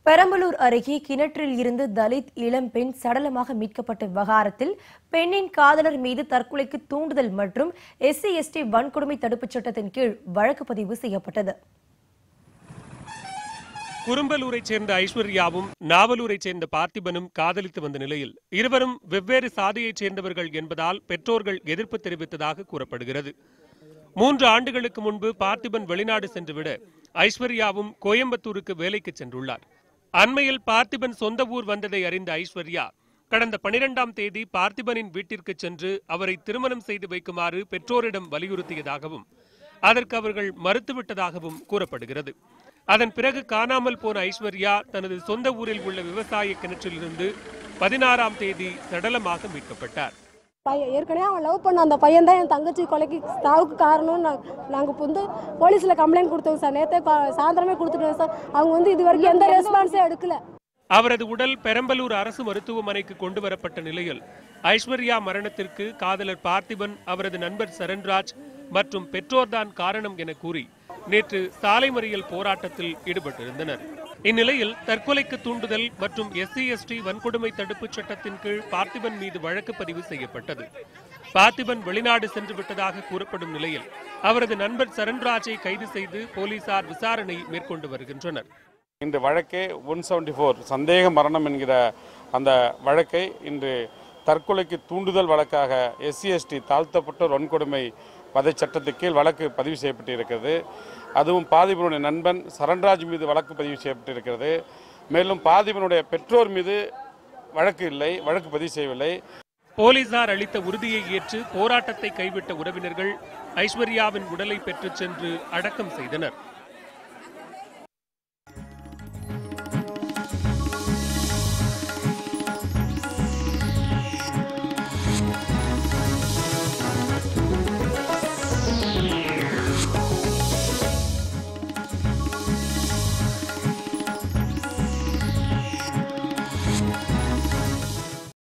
பெரம்பலூர் அருகே கிணற்றில் இருந்து தலித் இளம்பெண் சடலமாக மீட்கப்பட்ட விவகாரத்தில் பெண்ணின் காதலர் மீது தற்கொலைக்கு தூண்டுதல் மற்றும் எஸ்சி எஸ்டி வன்கொடுமை தடுப்புச் சட்டத்தின் கீழ் வழக்கு பதிவு செய்யப்பட்டது குறும்பலூரைச் சேர்ந்த ஐஸ்வர்யாவும் நாவலூரைச் சேர்ந்த பார்த்திபனும் காதலித்து வந்த நிலையில் இருவரும் வெவ்வேறு சாதியைச் சேர்ந்தவர்கள் என்பதால் பெற்றோர்கள் எதிர்ப்பு தெரிவித்ததாக கூறப்படுகிறது மூன்று ஆண்டுகளுக்கு முன்பு பார்த்திபன் வெளிநாடு சென்றுவிட ஐஸ்வர்யாவும் கோயம்புத்தூருக்கு வேலைக்கு சென்றுள்ளார் அண்மையில் பார்த்திபன் சொந்த ஊர் வந்ததை அறிந்த ஐஸ்வர்யா கடந்த பனிரெண்டாம் தேதி பார்த்திபனின் வீட்டிற்கு சென்று அவரை திருமணம் செய்து வைக்குமாறு பெற்றோரிடம் வலியுறுத்தியதாகவும் அதற்கு அவர்கள் மறுத்துவிட்டதாகவும் கூறப்படுகிறது அதன் பிறகு காணாமல் போன ஐஸ்வர்யா தனது சொந்த ஊரில் உள்ள விவசாய கிணற்றிலிருந்து பதினாறாம் தேதி சடலமாக மீட்கப்பட்டார் பையன் ஏற்கனவே அவன் லவ் பண்ண அந்த பையன் தான் என் தங்கச்சி கொலைக்கு சாவுக்கு காரணம்னு நாங்கள் இப்போ வந்து போலீஸில் கம்ப்ளைண்ட் கொடுத்தோம் சார் நேற்றே சாயந்தரமே கொடுத்துட்டோம் சார் அவங்க வந்து இது வரைக்கும் எந்த ரெஸ்பான்ஸே எடுக்கல அவரது உடல் பெரம்பலூர் அரசு மருத்துவமனைக்கு கொண்டு வரப்பட்ட நிலையில் ஐஸ்வர்யா மரணத்திற்கு காதலர் பார்த்திபன் அவரது நண்பர் சரண்ராஜ் மற்றும் பெற்றோர்தான் காரணம் என கூறி நேற்று சாலை மறியல் போராட்டத்தில் ஈடுபட்டிருந்தனர் இந்நிலையில் தற்கொலைக்கு தூண்டுதல் மற்றும் எஸ்சி எஸ்டி வன்கொடுமை தடுப்புச் சட்டத்தின் கீழ் பார்த்திபன் மீது வழக்கு பதிவு செய்யப்பட்டது பார்த்திபன் வெளிநாடு சென்று விட்டதாக கூறப்படும் நிலையில் அவரது நண்பர் சரண்ராஜை கைது செய்து போலீசார் விசாரணை மேற்கொண்டு வருகின்றனர் இன்று வழக்கே ஒன் செவன்டி ஃபோர் சந்தேக மரணம் என்கிற அந்த வழக்கை இன்று தற்கொலைக்கு தூண்டுதல் வழக்காக எஸ்சி எஸ்டி தாழ்த்தப்பட்டோர் வன்கொடுமை வதை சட்டத்துக்கு கீழ் வழக்கு பதிவு செய்யப்பட்டிருக்கிறது அதுவும் பாதிபனுடைய நண்பன் சரண்ராஜ் மீது வழக்கு பதிவு செய்யப்பட்டிருக்கிறது மேலும் பாதிபனுடைய பெற்றோர் மீது வழக்கு இல்லை வழக்கு பதிவு செய்யவில்லை போலீசார் அளித்த உறுதியை ஏற்று போராட்டத்தை கைவிட்ட உறவினர்கள் ஐஸ்வர்யாவின் உடலை பெற்றுச் சென்று அடக்கம் செய்தனர்